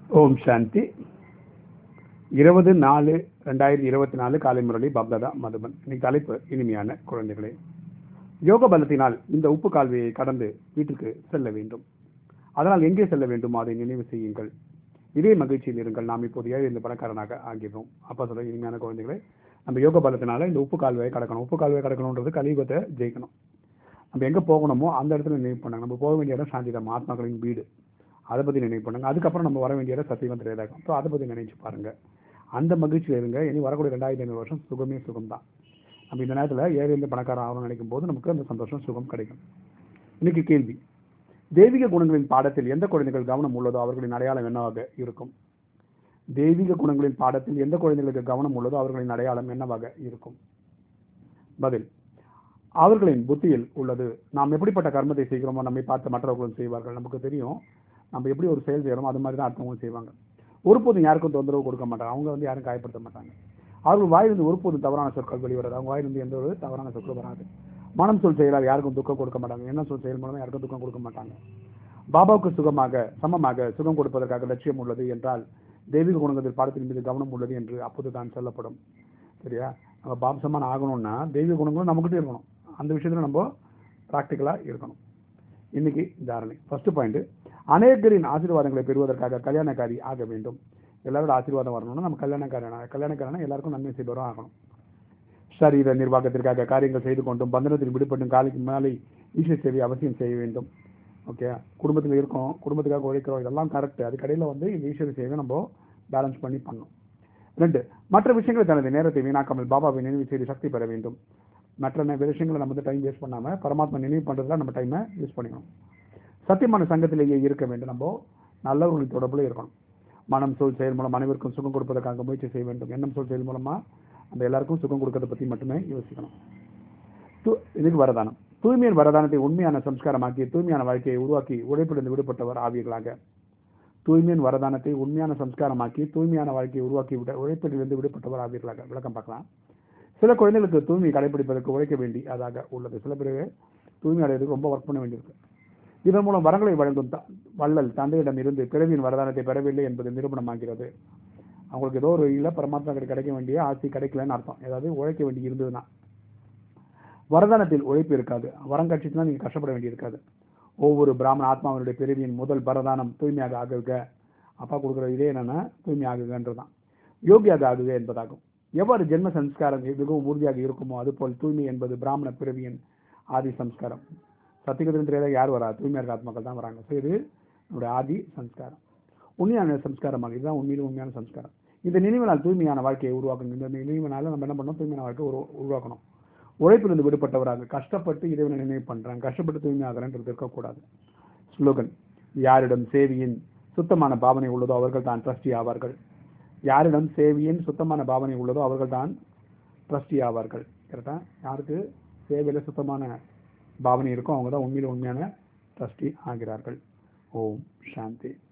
ஓம் சாந்தி இருபது நாலு ரெண்டாயிரத்தி இருபத்தி நாலு காலை முரளி பப்ததா மதுபன் இன்னைக்கு தலைப்பு இனிமையான குழந்தைகளே யோக பலத்தினால் இந்த உப்பு கால்வையை கடந்து வீட்டுக்கு செல்ல வேண்டும் அதனால் எங்கே செல்ல வேண்டும் அதை நினைவு செய்யுங்கள் இதே மகிழ்ச்சியில் இருங்கள் நாம் இப்போது ஏழை இந்த பணக்காரனாக ஆகிறோம் அப்பா சொல்ல இனிமையான குழந்தைகளே நம்ம யோக பலத்தினால இந்த உப்பு கால்வாயை கடக்கணும் உப்பு கால்வாயை கடக்கணுன்றது கலியுகத்தை ஜெயிக்கணும் நம்ம எங்கே போகணுமோ அந்த இடத்துல நினைவு பண்ணாங்க நம்ம போக வேண்டிய இடம் சாந்திதம் ஆத்மாக்களின் வீடு அதை பற்றி நினைவு பண்ணுங்க அதுக்கப்புறம் நம்ம வர வேண்டிய இடம் சத்தியவன் திரேதாகம் ஸோ அதை பற்றி நினைச்சு பாருங்க அந்த மகிழ்ச்சியில் இருங்க இனி வரக்கூடிய ரெண்டாயிரத்தி ஐநூறு வருஷம் சுகமே சுகம் தான் நம்ம இந்த நேரத்தில் ஏழை இருந்து பணக்காரன் ஆகணும்னு நினைக்கும் போது நமக்கு அந்த சந்தோஷம் சுகம் கிடைக்கும் இன்னைக்கு கேள்வி தெய்வீக குணங்களின் பாடத்தில் எந்த குழந்தைகள் கவனம் உள்ளதோ அவர்களின் அடையாளம் என்னவாக இருக்கும் தெய்வீக குணங்களின் பாடத்தில் எந்த குழந்தைகளுக்கு கவனம் உள்ளதோ அவர்களின் அடையாளம் என்னவாக இருக்கும் பதில் அவர்களின் புத்தியில் உள்ளது நாம் எப்படிப்பட்ட கர்மத்தை செய்கிறோமோ நம்மை பார்த்து மற்றவர்களும் செய்வார்கள் நமக்கு தெரியும் நம்ம எப்படி ஒரு செயல் செய்கிறோமோ அது மாதிரி தான் அடுத்தவங்களும் செய்வாங்க ஒருபோதும் யாருக்கும் தொந்தரவு கொடுக்க மாட்டாங்க அவங்க வந்து யாரும் காயப்படுத்த மாட்டாங்க அவர்கள் வாயிலிருந்து ஒருபோதும் தவறான சொற்கள் வெளிவராது அவங்க வாயிலிருந்து எந்த ஒரு தவறான சொற்கள் வராது மனம் சொல் செயலால் யாருக்கும் துக்கம் கொடுக்க மாட்டாங்க என்ன சொல் செயல் மூலமாக யாருக்கும் துக்கம் கொடுக்க மாட்டாங்க பாபாவுக்கு சுகமாக சமமாக சுகம் கொடுப்பதற்காக லட்சியம் உள்ளது என்றால் தெய்வீக குணங்கள் பாடத்தின் மீது கவனம் உள்ளது என்று அப்போது தான் சொல்லப்படும் சரியா நம்ம பாம்சமான ஆகணும்னா தெய்வீக குணங்களும் நம்மகிட்ட இருக்கணும் அந்த விஷயத்துல நம்ம ப்ராக்டிக்கலாக இருக்கணும் இன்னைக்கு தாரணை ஃபர்ஸ்ட் பாயிண்ட் அநேகரின் ஆசீர்வாதங்களை பெறுவதற்காக கல்யாணக்காரி ஆக வேண்டும் எல்லாரோட ஆசீர்வாதம் வரணும்னா நம்ம கல்யாணக்காரனா கல்யாணக்காரனா எல்லாருக்கும் நன்மை செய்பவரும் ஆகணும் சரீர நிர்வாகத்திற்காக காரியங்கள் செய்து கொண்டும் பந்தனத்தில் விடுபட்டும் காலைக்கு மேலே ஈஸ்வர சேவை அவசியம் செய்ய வேண்டும் ஓகே குடும்பத்தில் இருக்கோம் குடும்பத்துக்காக உழைக்கிறோம் இதெல்லாம் கரெக்ட் அதுக்கடையில் வந்து இந்த ஈஸ்வர சேவை நம்ம பேலன்ஸ் பண்ணி பண்ணணும் ரெண்டு மற்ற விஷயங்களை தனது நேரத்தை வீணாக்காமல் பாபாவை நினைவு செய்து சக்தி பெற வேண்டும் மற்ற ந- விஷயங்களை நம்ம வந்து டைம் வேஸ்ட் பண்ணாமல் பரமாத்மா நினைவு பண்ணுறதுல நம்ம டைமை யூஸ் பண்ணிக்கணும் சத்தியமான சங்கத்திலேயே இருக்க வேண்டும் நம்ம நல்லவர்களின் தொடர்புல இருக்கணும் மனம் சொல் செயல் மூலம் அனைவருக்கும் சுகம் கொடுப்பதற்காக முயற்சி செய்ய வேண்டும் எண்ணம் சொல் செயல் மூலமா நம்ம எல்லாருக்கும் சுகம் கொடுக்கறத பற்றி மட்டுமே யோசிக்கணும் து- இதுக்கு வரதானம் தூய்மையின் வரதானத்தை உண்மையான சம்ஸ்காரமாக்கி தூய்மையான வாழ்க்கையை உருவாக்கி உழைப்பிலிருந்து விடுபட்டவர் ஆவியர்களாக தூய்மையின் வரதானத்தை உண்மையான சம்ஸ்காரமாக்கி தூய்மையான வாழ்க்கையை உருவாக்கி விட உழைப்பிலிருந்து விடுபட்டவர் ஆவியர்களாக விளக்கம் பார்க்கலாம் சில குழந்தைகளுக்கு தூய்மை கடைபிடிப்பதற்கு உழைக்க வேண்டி அதாக உள்ளது சில பேர் தூய்மை அடைவதற்கு ரொம்ப ஒர்க் பண்ண வேண்டியிருக்கு இதன் மூலம் வரங்களை வழங்கும் த- வள்ளல் தந்தையிடம் இருந்து பிறவியின் வரதானத்தை பெறவில்லை என்பது நிரூபணமாகிறது அவங்களுக்கு ஏதோ ஒரு வழியில் பரமாத்மா கிட்ட கிடைக்க வேண்டிய ஆசி கிடைக்கலன்னு அர்த்தம் ஏதாவது உழைக்க வேண்டி இருந்ததுன்னா வரதானத்தில் உழைப்பு இருக்காது வரம் கட்சிச்சுனா நீங்க கஷ்டப்பட வேண்டி இருக்காது ஒவ்வொரு பிராமண ஆத்மாவினுடைய பிறவியின் முதல் பரதானம் தூய்மையாக ஆகுக அப்பா கொடுக்குற இதே என்னன்னா தூய்மை ஆகுகன்றதுதான் யோகியாக ஆகுக என்பதாகும் எவ்வாறு ஜென்ம சம்ஸ்காரம் மிகவும் உறுதியாக இருக்குமோ அதுபோல் தூய்மை என்பது பிராமண பிறவியின் ஆதி சம்ஸ்காரம் சத்தியகத்தின் தெரியாத யார் வரா தூய்மையாக இருக்க ஆத்மாக்கள் தான் வராங்க ஸோ இது நம்முடைய ஆதி சம்ஸ்காரம் உண்மையான சம்ஸ்காரமாக இதுதான் உண்மையிலும் உண்மையான சம்ஸ்காரம் இந்த நினைவினால் தூய்மையான வாழ்க்கையை உருவாக்கணும் இந்த நினைவினால நம்ம என்ன பண்ணணும் தூய்மையான வாழ்க்கை உரு உருவாக்கணும் உழைப்பிலிருந்து விடுபட்டவராக கஷ்டப்பட்டு இறைவனை நினைவு பண்றாங்க கஷ்டப்பட்டு தூய்மையாகிறன்றது இருக்கக்கூடாது ஸ்லோகன் யாரிடம் சேவியின் சுத்தமான பாவனை உள்ளதோ அவர்கள் தான் ட்ரஸ்டி ஆவார்கள் யாரிடம் சேவியின் சுத்தமான பாவனை உள்ளதோ அவர்கள் தான் ட்ரஸ்டி ஆவார்கள் கரெக்டா யாருக்கு சேவையில் சுத்தமான பாவனை இருக்கோ அவங்க தான் உண்மையில உண்மையான ட்ரஸ்டி ஆகிறார்கள் ஓம் சாந்தி